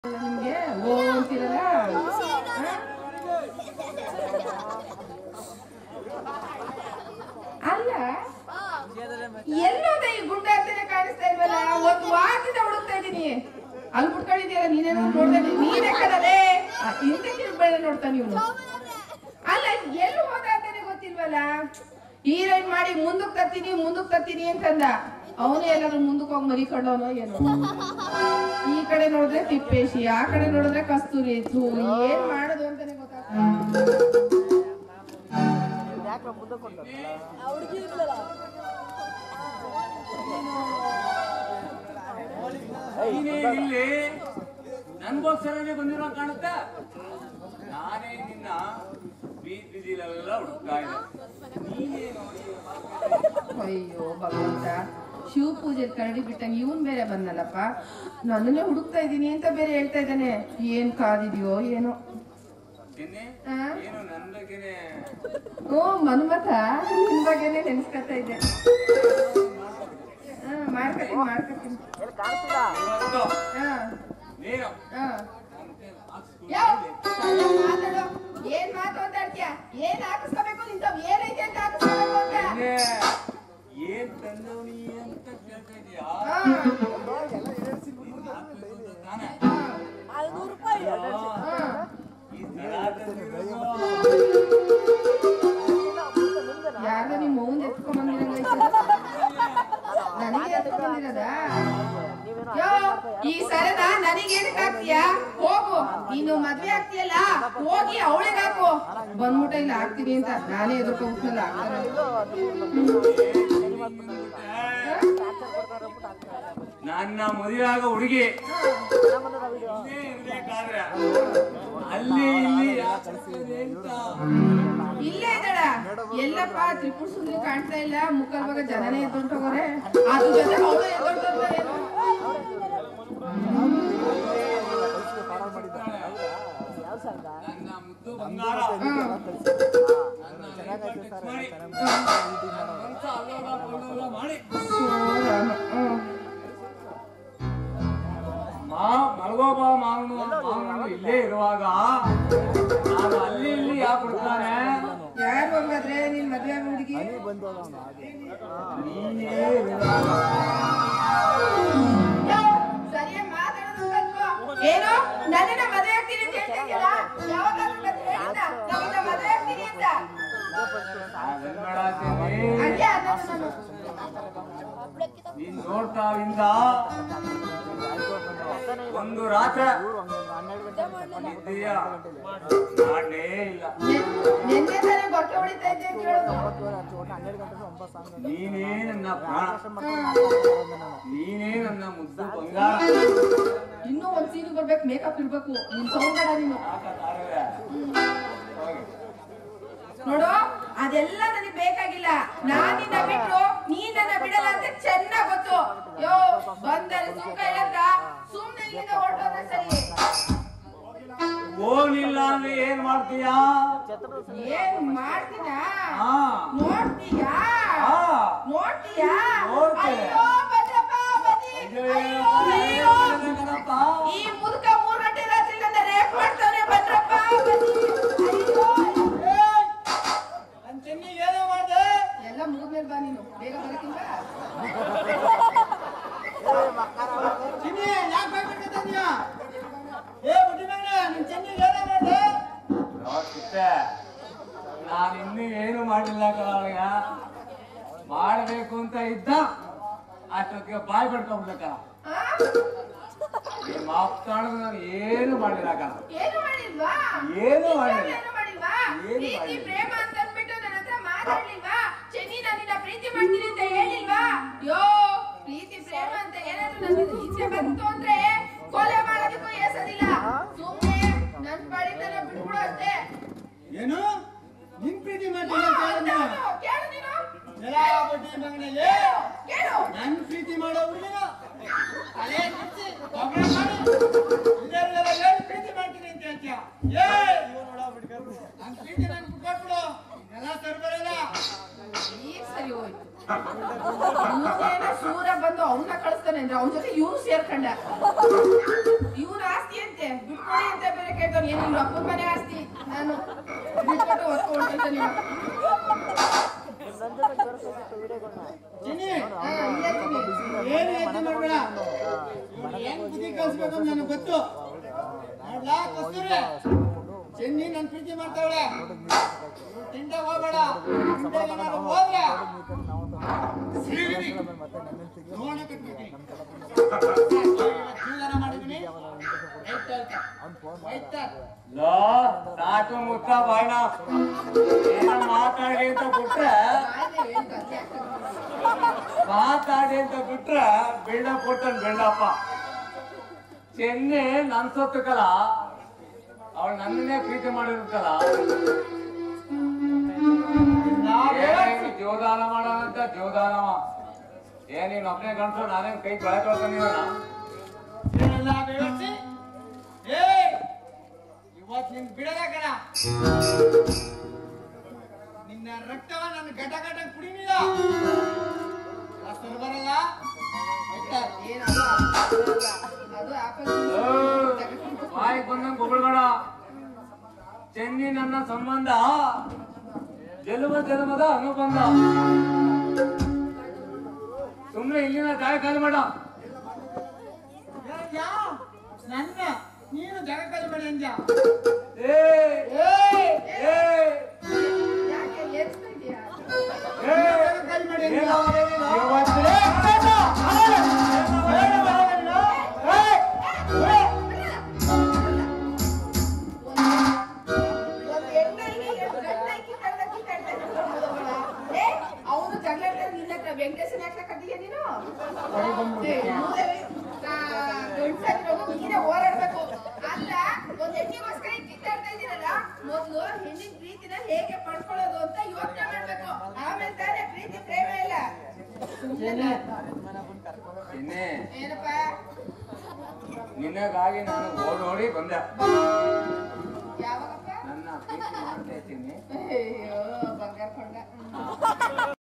ನಿಮ್ಗೆ ಓ ಅಂತೀರಲ್ಲ ಹ? ಅಲ್ಲ ಎಲ್ಲೋದ ಈ ಗುಂಡ ಅಂತಾನೆ ಕಾಣಿಸ್ತಾ ಇಲ್ವಲ್ಲ ಒಂದ್ ವಾರದಿಂದ ಹುಡುಕ್ತಾ ಇದೀನಿ ಅಲ್ಲಿ ಕುತ್ಕೊಂಡಿದ್ಯಲ್ಲ ನೀನೇನೋ ನೋಡ್ದೆ ನೀನೇ ಕಡಲೆ ಹಿಂದೆ ತಿರ್ಬೇಡ ನೋಡ್ತಾನೆ ಇವನು ಅಲ್ಲ ಎಲ್ಲಿ ಹೋದ ಅಂತಾನೆ ಗೊತ್ತಿಲ್ವಲ್ಲ ಹೀರೋಯಿನ್ ಮಾಡಿ ಮುಂದಕ್ ತತ್ತೀನಿ ಮುಂದಕ್ ತತ್ತೀನಿ ಅಂತಂದ ಅವನೇ ಎಲ್ಲಾದ್ರೂ ಮುಂದಕ್ಕೆ ಹೋಗಿ ಮರಿಕೊಂಡವನೋ ಏನೋ ಈ ಕಡೆ ನೋಡಿದ್ರೆ ತಿಪ್ಪೇಶಿ ಆ ಕಡೆ ನೋಡಿದ್ರೆ ಕಸ್ತೂರಿ ಥೂ ಏನ್ ಮಾಡೋದು ಅಂತಾನೆ ಗೊತ್ತಾಗ್ತಿಲ್ಲ ನೀನೇ ಇಲ್ಲಿ ನನ್ಗೋಸ್ಕರನೇ ಬಂದಿರೋ ಕಾಣುತ್ತಾ ನಾನೇ ನಿನ್ನ ಬೀದ್ ಬೀದಿಲೆಲ್ಲ ಹುಡುಕ್ತಾ ಇದ್ದೆ ನೀನೇ ನೋಡಿ ಅಯ್ಯೋ ಭಗವಂತ ಶಿವ ಪೂಜೆ ಕರಡಿ ಬಿಟ್ಟಂಗೆ ಇವನ್ ಬೇರೆ ಬಂದಲ್ಲಪ್ಪ ನನ್ನನ್ನೇ ಹುಡುಕ್ತಾ ಇದೀನಿ ಅಂತ ಬೇರೆ ಹೇಳ್ತಾ ಇದ್ದಾನೆ ಏನ್ ಕಾದಿದ್ಯೋ ಏನೋ ಚೆನ್ನೆ ಆ? ಏನು ನನ್ನ ಬಗ್ಗೆನೆ ಓ ಮನ್ಮಥ ನಿನ್ ಬಗ್ಗೆನೇ ನೆನ್ಸ್ಕೊತಾ ಇದ್ದೆ ಹಾ ಮಾಡ್ಕೊತೀನಿ ಮಾಡ್ಕೊತೀನಿ ಇವತ್ತು ಹಾ ನೀನು ಹಾ ನನ್ಗೆ ಹಾಕ್ಸ್ಕೊಂಡು ಯಾವ ಸಣ್ಣ ಮಾತಾಡು ಏನ್ ಮಾತು ಮಾತಾಡ್ತೀಯ ಏನ್ ಹಾಕಿಸ್ಕೋಬೇಕು ನಿಂತ ಏನೈತೆ ಅಂತ ಹಾಕಿಸ್ಕೋಬೇಕು ಅಂತ ಚೆನ್ನೆ, ಏನ್ ತಂದವನಿ ಅಂತ ಕೇಳ್ತಾ ಇದೀಯಾ ಹಾ, ನೀನ್ ಹಾಕ್ಬೇಕು ಅಂತ ತಾನೇ ಹಾ, ಆ, ಹಾ. ಈ ಸ್ಥಳ ತಂದಿರೋದು. ಯಾರ್ದೋ ನಿಮ್ ಮೌನ್ ಎತ್ಕೊಂಡ್ ಬಂದಿರಂಗೈತೆ ನನಗೆ ಎತ್ಕೊಂಡ್ ಬಂದಿರೋದ ಯೋ ಈ ಸರನ ನನಗೆ ಏನಕ್ಕೆ ಹಾಕ್ತೀಯಾ ಹೋಗು ನೀನು ಮದ್ವೆ ಆಗ್ತೀಯಲ್ಲ ಹೋಗಿ ಅವಳಿಗೆ ಹಾಕು ಬಂದ್ಬಿಟ್ಟ ಇಲ್ಲ ಹಾಕ್ತೀನಿ ಅಂತ ನಾನೇ ಎದುರ್ಕೊಂಡ್ಬಿಟ್ನಲ್ಲ ನನ್ನ ಮದುವೆ ಆಗೋ ಹುಡುಗಿ ಇಲ್ಲೇ ಇರ್ಬೇಕಾದ್ರೆ ಅಲ್ಲಿ ಇಲ್ಲಿ ಯಾಕೆ ಬರ್ತಿದೆ ಅಂತ ಇಲ್ಲೇ ಇದ್ದಾಳ ಎಲ್ಲಪ್ಪ ತ್ರಿಪುರ ಸುಂದರಿ ಕಾಣ್ತಾ ಇಲ್ಲ ಮುಖಲ್ ಭಾಗ ಜನನೇ ಎದ್ದೊಂಟೋಗೋರೆ ಅದ್ರ ಜೊತೆ ಅವಳು ಎದ್ದೊಂಟೋದ್ರೆ ಏನು ನನ್ನ ಮುದ್ದು ಬಂಗಾರ ಹ್ಮ್. ನನ್ನ ಟಚ್ ಮಾಡಿ ಮನ್ಸ ಅಲ್ಲೋಲ ಕೊಳ್ಳೋಲ ಮಾಡಿ ಸೋ ರಾಮ. ಹ್ಮ್. ಮಾ ಮಲಗೋಬ ಮಾವನು ಮಾವನು ಇಲ್ಲೇ ಇರುವಾಗ ನಾನು ಅಲ್ಲಿ ಇಲ್ಲಿ ಯಾಕೆ ಬಿಡ್ತಾನೆ ಯಾರು ಹೋಗಾದ್ರೆ ನಿನ್ ಮದ್ವೆ ಆಗೋ ಹುಡುಗಿ ನೀನೇ ಇರುವಾಗ ಸರಿಯಾಗಿ ಮಾತಾಡೋದು ಕಲ್ತ್ಕೋ. ಏನು ನನ್ನನ್ನ ಮದುವೆ ಆಗ್ತೀನಿ ಅಂತ ಹೇಳ್ತಿದ್ಯಲ್ಲ ಯಾವಾಗಾದ್ರೂ ಬಂದು ಹೇಳಿದ್ನ? ನನ್ನನ್ನ ಮದುವೆ ಆಗ್ತೀನಿ ಅಂತ ಅದನ್ ಬೇಡ ಅಂತೀನಿ. ಹಂಗೆ ಅನ್ನೋದು ನಾನು. ನೀನ್ ನೋಡ್ತಾ ಇಂದ ಒಂದು ರಾತ್ರಿ ನಿದ್ದೆಯ ಮಾಡಲೇ ಇಲ್ಲ ನೆನ್- ನೆನ್ನೆ ತಾನೇ ಗೊಟ್ಟೆ ಹೊಡಿತಾ ಇದ್ದೆ ಅಂತ ಹೇಳೋದು ನೀನೇ ನನ್ನ ಪ್ರಾಣ ನೀನೇ ನನ್ನ ಮುದ್ದು ಬಂಗಾರ ಇನ್ನೂ ಒಂದ್ ಸೀನ್ ಬರ್ಬೇಕು ಮೇಕಪ್ ಇರ್ಬೇಕು ನಿನ್ ಸೌಂದಡ ನೀನು ಯಾಕಾದ್ರೆ? ಹೋಗಿ. ನೋಡು ಅದೆಲ್ಲ ನನಗೆ ಬೇಕಾಗಿಲ್ಲ ನಾನ್ ನಿನ್ನ ಬಿಟ್ಟು ನೀನ್ ನನ್ನ ಬಿಡಲ್ಲ ಅಂತ ಚೆನ್ನಾಗ್ ಗೊತ್ತು ಯೋ ಬಂದರೆ ಸುಮ್ಕ ಹೇಳಕ್ಕ ಸುಮ್ನೆ ಇಲ್ಲಿಂದ ಹೊರಟೋದ್ರೆ ಸರಿ ಹೋಗ್ಲಿಲ್ಲ ಅಂದ್ರೆ ಏನ್ ಮಾಡ್ತೀಯಾ ಏನ್ ಮಾಡ್ತೀನ ಹಾ ನೋಡ್ತೀಯಾ ಹಾ. ನೋಡ್ತೀಯಾ ನೋಡ್ತೇನೆ. ಅಯ್ಯೋ ಭದ್ರಪ್ಪ ಬನ್ನಿ ಅಯ್ಯೋ, ಅಯ್ಯೋ ಅಯ್ಯೋ, ಅಯ್ಯೋ ಕಣಪ್ಪ. ಈ ಮುದುಕ ಮೂರ್ ಗಂಟೆ ರಾತ್ರಿ ನನ್ನ ರೇಪ್ ಮಾಡ್ತಾನೆ ಭದ್ರಪ್ಪ ಬನ್ನಿ ಅಯ್ಯೋ ನನ್ ಚೆನ್ನಿಗೆ ಏನೋ ಮಾಡ್ದೆ? ಎಲ್ಲ ಮುಗಿದ್ಮೇಲೆ ಬಾ ನೀನು ಬೇಗ ಬರಕ್ಕಿಲ್ಲ ಚಿನ್ನಿ, ಯಾಕ್ ಭಯಪಡ್ಕೊತಿದ್ಯಾ? ಏ, ಬುಡ್ಡಿ ಮಗನೇ, ನಿನ್ ಚೆನ್ನಿಗೆ ಏನೋ ಮಾಡ್ದೆ? ನಾನು ಇನ್ನೂ ಏನು ಮಾಡಿಲ್ಲ ಕಣಯ್ಯ ಮಾಡಬೇಕು ಅಂತ ಇದ್ದ ಅಷ್ಟೊತ್ತಿಗೆ ಬಾಯ್ ಬಿಡ್ಕೊಂಡ್ಬಿಡ್ಕ ಆ? ಮಾತಾಡೋದು ನಾನು ಏನು ಮಾಡಿಲ್ಲ ಕಣ ಏನು ಮಾಡಿಲ್ವಾ ಏನು ನಿಜವಾಗ್ಲೂ ಮಾಡಿಲ್ಲ. ಏನು ಮಾಡಿಲ್ವಾ ಏನು ಪ್ರೀತಿ ಮಾಡಿಲ್ಲ. ಪ್ರೇಮ ಅಂತ ಅಂದ್ಬಿಟ್ಟು ನನ್ನ ಹತ್ರ ಮಾತಾಡ್ಲಿಲ್ವಾ ಚೆನ್ನಿ ನಾನು ನಿನ್ನ ಪ್ರೀತಿ ಮಾಡ್ತೀನಿ ಅಂತ ಹೇಳಿಲ್ವಾ ಯೋ ಪ್ರೀತಿ ಪ್ರೇಮ ಅಂತ ಏನಾದ್ರು ನನ್ನ ಇಚ್ಛೆ ಬಂತು ಅಂದ್ರೆ ಕೊಲೆ ಮಾಡೋದಕ್ಕೂ ಎಸದಿಲ್ಲ ಸುಮ್ನೆ ನನ್ ಪಾಡಿಗೆ ನನ್ನ ಬಿಟ್ಬಿಡು ಅಷ್ಟೇ ಏನು ನಿನ್ ಪ್ರೀತಿ ಹ್ಮ್, ಮಾಡ್ತೀನಿ ಅಂತ ಹೇಳಿದ್ನ? ಹೌದು, ಕೇಳು ನೀನು ಎಲ್ಲ ಬಡ್ಡಿ ಮಗನೇ, ಏ, ಕೇಳು ನನ್ ಪ್ರೀತಿ ಮಾಡೋ ಹುಡುಗಿನ ತಲೆ ಕಿಚ್ಚಿ, ಗೊಬ್ರ ಮಾಡಿ, ಇದೆಲ್ಲ ಹೇಳಿ ಪ್ರೀತಿ ಮಾಡ್ತೀನಿ ಅಂತ ಹೇಳ್ತೀಯ? ಏ, ನನ್ ಪ್ರೀತಿ ನನ್ ಬಿಟ್ಕೊಟ್ಬಿಡು. ಇದೆಲ್ಲ ಸರಿ ಬರಲ್ಲ. ಈಗ ಸರಿ ಹೋಯ್ತು ಇವ್ನೇನೋ ಸೂರ ಬಂದು ಅವನ್ನ ಕಳಿಸ್ತಾನೆ ಅಂದ್ರೆ ಅವನ ಜೊತೆ ಇವ್ನು ಸೇರ್ಕೊಂಡ ಇವ್ನ ಆಸ್ತಿ ಅಂತ ಬಿಟ್ಬಿಟ್ಟವ್ನು ಏನು ಇವ್ರ ಅಪ್ಪನ ಮನೆ ಆಸ್ತಿ ನಾನು ಬಿಟ್ಬಿಟ್ಟು ಹೊತ್ತು ಹೊಂಟೈತೆ ನೀವು ಚಿನ್ನಿ ಹಾ, ಇಲ್ಲೇ ತಿನ್ನಿ. ಏನು ಯೋಚನೆ ಮಾಡ್ಬೇಡ ಇವ್ರು ಹೆಂಗ್ ಬುದ್ಧಿ ಕಲಿಸ್ಬೇಕು ಅಂತ ನನಗೆ ಗೊತ್ತು ನೋಡ್ಲಾ ಕಸ್ತೂರಿ ಚೆನ್ನಿ ನನ್ ಪ್ರೀತಿ ಮಾಡ್ತಾವಳೆ ಇವ್ರು ತಿಂಡ ಹೋಗ್ಬೇಡ ತಿಂಡ ಏನಾದ್ರು ಹೋದ್ರೆ ಸೀಳಿನಿ. ರೋಣ ಕಟ್ಬಿಡ್ತೀನಿ. ಜೀವನ ಮಾಡಿದೀನಿ ಆಯ್ತಾ ಆಯ್ತಾ ಆಯ್ತಾ ಲೋ ಸಾಕು ಮುತ್ತ ಬಾಣ ಏನೋ ಮಾತಾಡಿ ಅಂತ ಬಿಟ್ರೆ ಆಯ್ತು, ಹೇಳ್ತು, ಅದೇ ಆಗ್ತದೆ. ಮಾತಾಡಿ ಅಂತ ಬಿಟ್ರೆ ಬಿಲ್ಡಪ್ ಕೊಡ್ತಾನೆ ಬಿಲ್ಡಪ್ಪ ಚೆನ್ನೆ ನನ್ ಸೊತ್ತಕಲ್ಲ ಅವಳು ನನ್ನನ್ನೇ ಪ್ರೀತಿ ಮಾಡಿರುತ್ತಲ್ಲ ಏನ್ ಜೀವದಾನ ಮಾಡೋಣಂತ ಜೀವದಾನವ ಏನ್ ನೀನ್ ಒಬ್ಬನೇ ಗಂಟು ನಾನೇನ್ ಕೈ ಬಳೆ ತೊಳ್ಕೊಂಡಿರೋಣ ಇದನ್ನೆಲ್ಲ ವಿವರಿಸಿ ಏ ಇವತ್ ನಿನ್ ಬಿಡಲ್ಲ ಕಣ ನಿನ್ನ ರಕ್ತವ ನನ್ನ ಘಟ ಘಟ ಕುಡಿನಿಲ್ಲ ಸರ್ ಬರಲ್ಲ ಆಯ್ತಾ ಏನು ಅದು ಅದು ಆಪಲ್ ಬಾಯಿಗೆ ಬಂದಂಗ್ ಹೊಗಳ್ಬೇಡ ಚೆನ್ನಿ ನನ್ನ ಸಂಬಂಧ ಜನ್ಮ ಜನ್ಮದ ಅನುಬಂಧ ಸುಮ್ನೆ ಇಲ್ಲಿನ ಜಾಗ ಖಾಲಿ ಮಾಡ ಯಾ ನನ್ನ ನೀನು ಜಾಗ ಖಾಲಿ ಮಾಡಿ ಅಂದ್ಯ ಏ ಏ ಯಾಕೆ ಏರ್ಸ್ತಾ ಇದೀಯಾ ಏ ಜಾಗ ಖಾಲಿ ಮಾಡಿ ಅಂದ್ಯ ಏನಾಗಿದೆ ನೀನು? ಇವತ್ತೇ ಕಟ. ಆಮೇಲೆ ಬೇಡ ಬೇಡ ಬೇಡ. ಏಯ್! ಏಯ್! ಅವನು ಜಗಳ ನಿನ್ನ ಹತ್ರ ವೆಂಕಟೇಶನ್ ಯಾಕೆ ಕಟ್ಟಿದ್ಯಾ ನೀನು ಏ, ಮೂದೇವಿ, ಆ, ಗಂಡ್ಸಾಗಿರೋದು ನೀನೇ ಹೋರಾಡ್ಬೇಕು ಅಲ್ಲ ಒಂದ್ ಹೆಣ್ಣಿಗೋಸ್ಕರ ಈಗ ಕಿತ್ತಾಡ್ತಾ ಇದ್ದೀರಲ್ಲ ಮೊದ್ಲು ಹೆಣ್ಣಿನ ಪ್ರೀತಿನ ಹೇಗೆ ಪಡ್ಕೊಳ್ಳೋದು ಅಂತ ಯೋಚನೆ ಮಾಡ್ಬೇಕು ಆಮೇಲೆ ತಾನೇ ಪ್ರೀತಿ ಪ್ರೇಮ ಇಲ್ಲ ಸುಮ್ನೆ ಚಿನ್ನಿ ಏನಪ್ಪ ನಿನಗಾಗಿ ನಾನು ಓಡೋಡಿ ಬಂದೆ ಯಾವಾಗಪ್ಪ ನನ್ನ ಪ್ರೀತಿ ಮಾಡ್ತಾ ಇದ್ದೀನಿ ಅಯ್ಯೋ ಬಂಗಾರ ಕೊಂಡ ಹ್ಮ್.